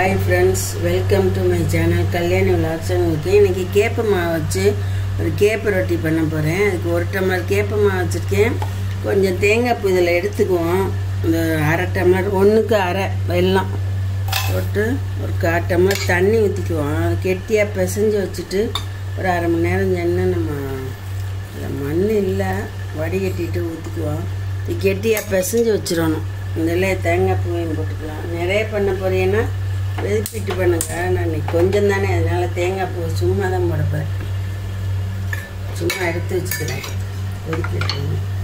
hi friends welcome to my channel Kalyani விளாக்ஸன் okay இன்றைக்கி கேப்ப மாவு வச்சு ஒரு கேப்ப ரொட்டி பண்ண போகிறேன் அதுக்கு ஒரு டம்ளர் கேப்ப மாவு வச்சுருக்கேன் கொஞ்சம் தேங்காய் பூ இதில் எடுத்துக்குவோம் இந்த அரை டம்ளர் ஒன்றுக்கு அரை வெல்லம் போட்டு ஒரு கால் டம்ளர் தண்ணி ஊற்றிக்குவோம் அது கெட்டியாக பிசைஞ்சு வச்சுட்டு ஒரு அரை மணி நேரம் சென்று நம்ம இதில் மண் இல்லை வடிகட்டிட்டு ஊற்றிக்குவோம் இது கெட்டியாக பிசைஞ்சு வச்சிடணும் இதில் தேங்காய் பூவையும் போட்டுக்கலாம் நிறைய பண்ண போறீங்கன்னா வெதுப்பிட்டு பண்ணுங்க நான் இன்னைக்கு கொஞ்சம் தானே அதனால் தேங்காய் பூ சும்மா தான் போட போகிறேன் சும்மா எடுத்து வச்சுக்கிறேன் வெதுப்பிட்டு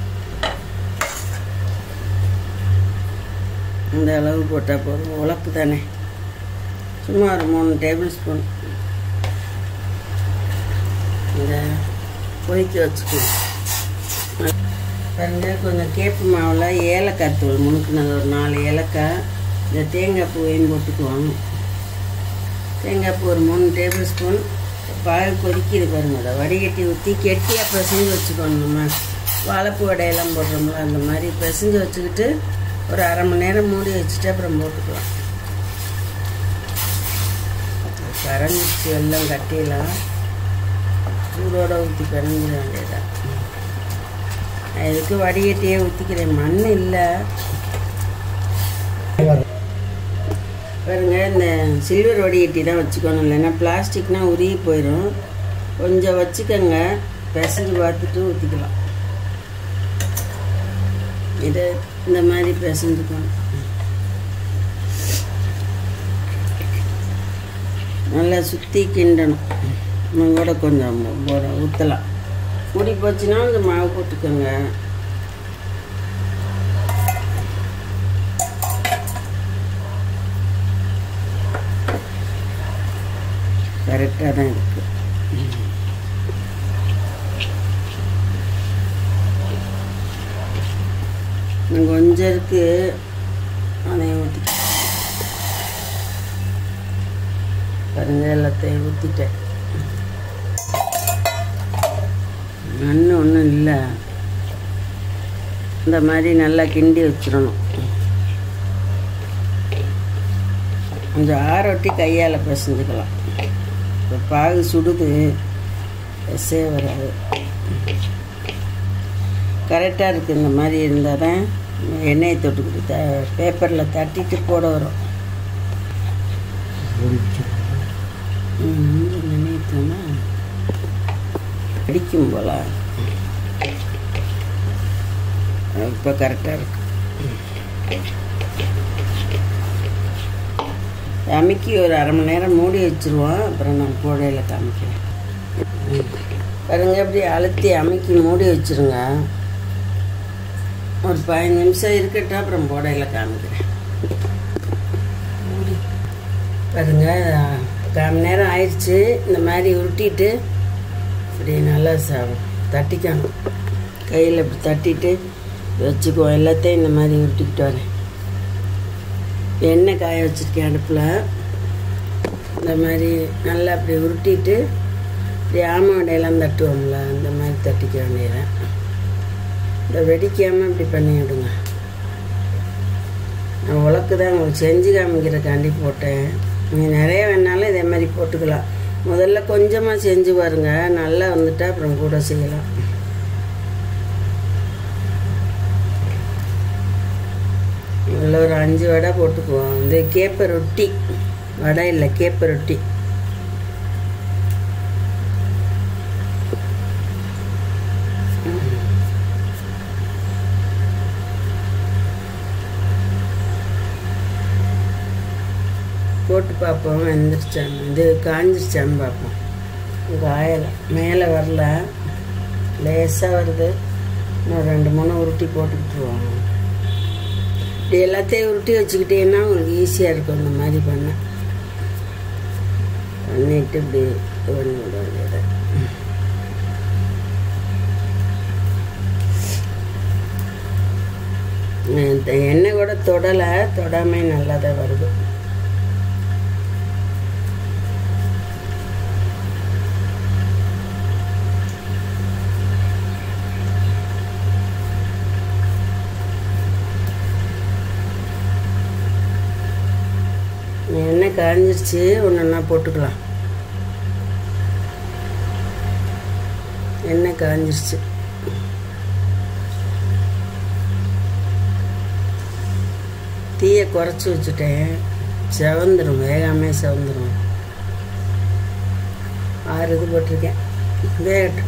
இந்த அளவு போட்டால் போதும் உழப்பு தானே சும்மா ஒரு மூணு டேபிள் ஸ்பூன் இதை கொதிக்க வச்சுக்கணும் பாருங்க கொஞ்சம் கேப்பு மாவில் ஏலக்காய் தூள் முணுக்குனது ஒரு நாலு ஏலக்காய் இந்த தேங்காய் பூவையும் போட்டுக்குவோம் தேங்காய் பூ ஒரு மூணு டேபிள் ஸ்பூன் பால் கொதிக்கிது பாருங்க அதை வடிகட்டி ஊற்றி கெட்டியாக பிசைஞ்சு வச்சுக்கணும் நம்ம வாழைப்பூ வடையெல்லாம் போடுறோம்ல அந்த மாதிரி பிசைஞ்சு வச்சுக்கிட்டு ஒரு அரை மணி நேரம் மூடி வச்சுட்டு அப்புறம் போட்டுக்கலாம் கரைஞ்சிச்சு எல்லாம் கட்டிடலாம் சூடோட ஊற்றி கரைஞ்சிட வேண்டியதான் இதுக்கு வடிகட்டியே ஊற்றிக்கிறேன் மண் இல்லை பாருங்க இந்த சில்வர் வடிகட்டி தான் வச்சுக்கணும் இல்லைன்னா பிளாஸ்டிக்னா உருகி போயிடும் கொஞ்சம் வச்சுக்கோங்க பிசைஞ்சு பார்த்துட்டு ஊற்றிக்கலாம் இதை இந்த மாதிரி பிசைஞ்சுக்கணும் நல்லா சுற்றி கிண்டணும் இன்னும் கூட கொஞ்சம் போட ஊற்றலாம் முடி போச்சுன்னா இந்த மாவு போட்டுக்கோங்க கரெக்டாக தான் இருக்கு இன்னும் கொஞ்சம் இருக்கு அதையும் ஊற்றி பாருங்க எல்லாத்தையும் ஊற்றிட்டேன் மண் ஒன்றும் இல்லை இந்த மாதிரி நல்லா கிண்டி வச்சிடணும் கொஞ்சம் ஆரொட்டி கையால் பிசைஞ்சுக்கலாம் இப்போ பாகு சுடுது எஸ்ஸே வராது கரெக்டாக இருக்குது இந்த மாதிரி இருந்தால் தான் எண்ணெயை தொட்டுக்கிட்டு த பேப்பரில் தட்டிட்டு போட வரும் நினைத்தோன்னா அடிக்கும் போல இப்போ கரெக்டாக இருக்கு அமுக்கி ஒரு அரை மணி நேரம் மூடி வச்சுருவோம் அப்புறம் நான் கோடையில் காமிக்கிறேன் பாருங்க அப்படி அழுத்தி அமுக்கி மூடி வச்சுருங்க ஒரு பதினஞ்சு நிமிஷம் இருக்கட்டும் அப்புறம் கோடையில் காமிக்கிறேன் மூடி பாருங்க கால் மணி நேரம் ஆயிடுச்சு இந்த மாதிரி உருட்டிட்டு இப்படி நல்லா ச தட்டிக்கணும் கையில் இப்படி தட்டிட்டு வச்சுக்குவோம் எல்லாத்தையும் இந்த மாதிரி உருட்டிக்கிட்டு வரேன் எண்ணெய் காய வச்சுருக்கேன் அடுப்பில் இந்த மாதிரி நல்லா அப்படி உருட்டிட்டு இப்படி ஆம வடையெல்லாம் தட்டுவோம்ல அந்த மாதிரி தட்டிக்க வேண்டியதான் இந்த வெடிக்காமல் இப்படி பண்ணி விடுங்க நான் உலக்கு தான் உங்களுக்கு செஞ்சு காமிக்கிறக்காண்டி போட்டேன் நீங்கள் நிறைய வேணாலும் இதே மாதிரி போட்டுக்கலாம் முதல்ல கொஞ்சமாக செஞ்சு பாருங்க நல்லா வந்துட்டா அப்புறம் கூட செய்யலாம் இதில் ஒரு அஞ்சு வடை போட்டுக்குவோம் இது கேப்ப ரொட்டி வடை இல்லை கேப்ப ரொட்டி போட்டு பார்ப்போம் வெந்துருச்சான்னு இது காஞ்சிருச்சான்னு பார்ப்போம் காயலை மேலே வரல லேசாக வருது இன்னும் ரெண்டு மூணு உருட்டி போட்டுக்கிட்டுருவாங்க இப்படி எல்லாத்தையும் உருட்டி வச்சுக்கிட்டேன்னா உங்களுக்கு ஈஸியாக இருக்கும் இந்த மாதிரி பண்ண பண்ணிட்டு இப்படி இது பண்ணி விட வேண்டியது எண்ணெய் கூட தொடலை தொடாமே நல்லா தான் வருது எண்ணெய் எண்ணெய் காஞ்சிருச்சு ஒன்று ஒன்றா போட்டுக்கலாம் எண்ணெய் காஞ்சிருச்சு தீயை குறைச்சி வச்சுட்டேன் செவந்துடும் வேகாமே செவந்துடும் ஆறு இது போட்டிருக்கேன் வேகட்டும்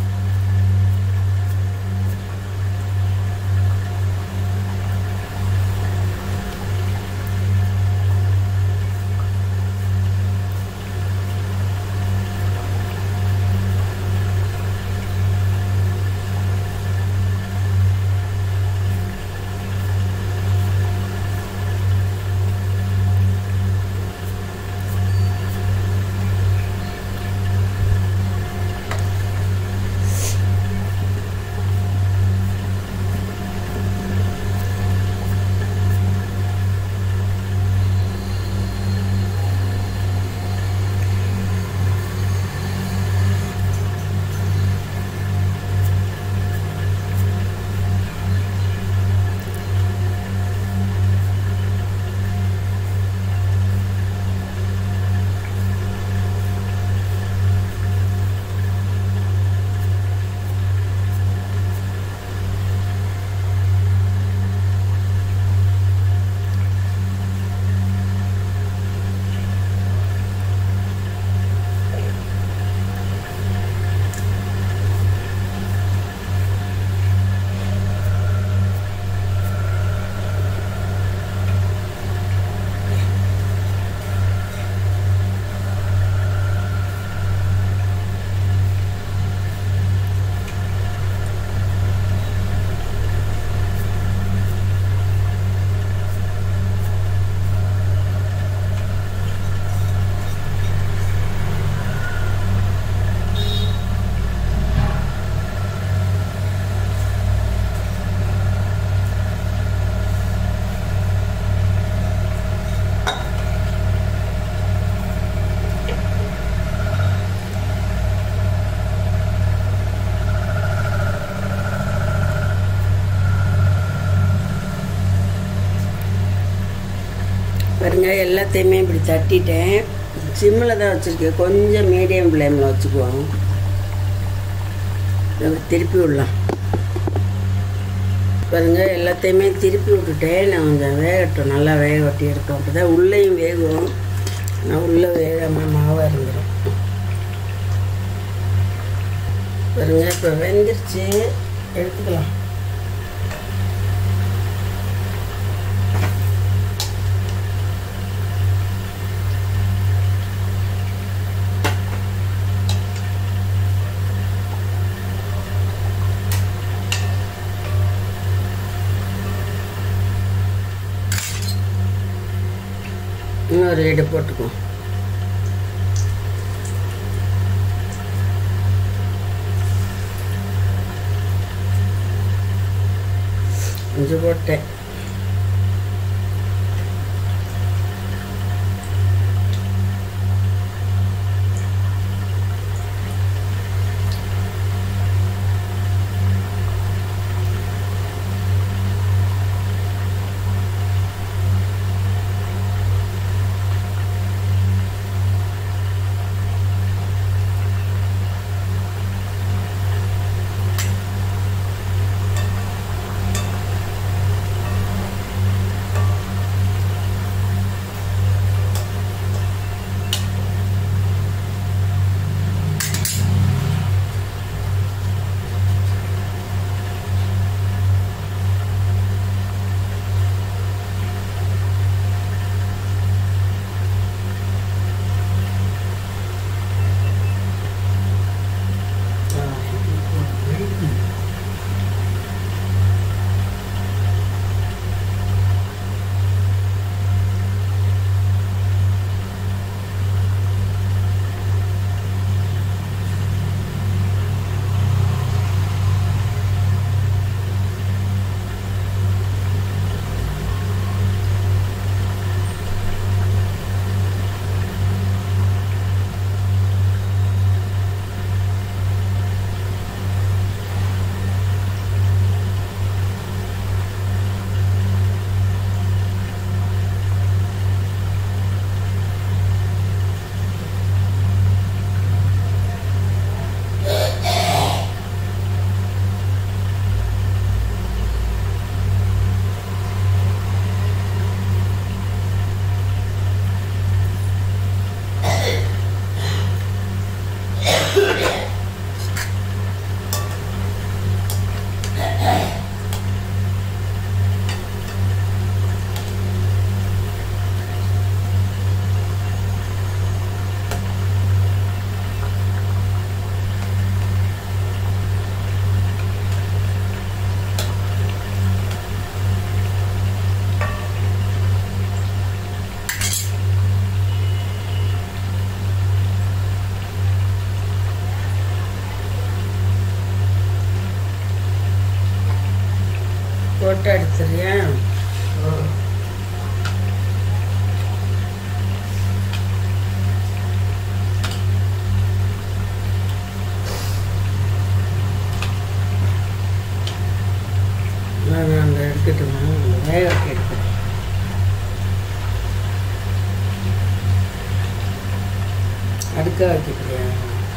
பாருங்க எல்லாத்தையுமே இப்படி தட்டிட்டேன் சிம்மில் தான் வச்சுருக்கேன் கொஞ்சம் மீடியம் ஃப்ளேமில் வச்சுக்குவோம் இதை திருப்பி விடலாம் பாருங்க எல்லாத்தையுமே திருப்பி விட்டுட்டேன் நான் கொஞ்சம் வேகட்டும் நல்லா வேக வட்டி எடுக்கும் அப்போ தான் உள்ளேயும் வேகும் நான் உள்ளே வேகாமல் மாவாக இருந்துடும் பாருங்க இப்போ வெந்துருச்சு எடுத்துக்கலாம் இன்னொரு எடு போட்டுக்குவோம் கொஞ்சம் போட்டேன் சரியா நான் அந்த எடுக்கட்டுமா அந்த வேக வைக்க எடுக்கிறேன் அடுக்க வைக்கலையா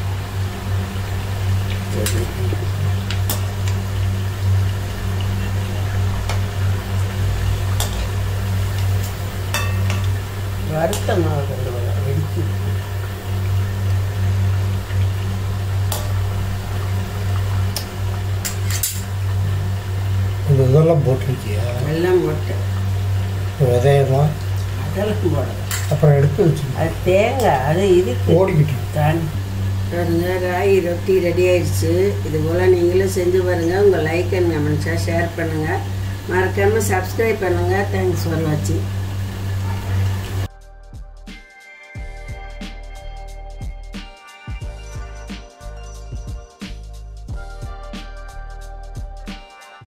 சரி வறுத்த மாவு கொண்டு வர வெடிக்கு இந்த இதெல்லாம் போட்டிருக்கியா எல்லாம் போட்டேன் விதையெல்லாம் அதெல்லாம் போடல அப்புறம் எடுத்து வச்சு அது தேங்காய் அது இதுக்கு ஓடிக்கிட்டு தான் பாருங்க ராகி ரொட்டி ரெடி ஆயிடுச்சு இது போல் நீங்களும் செஞ்சு பாருங்கள் உங்கள் லைக் அண்ட் கமெண்ட்ஸாக ஷேர் பண்ணுங்கள் மறக்காமல் சப்ஸ்கிரைப் பண்ணுங்கள் தேங்க்ஸ் ஃபார் வாட்சிங்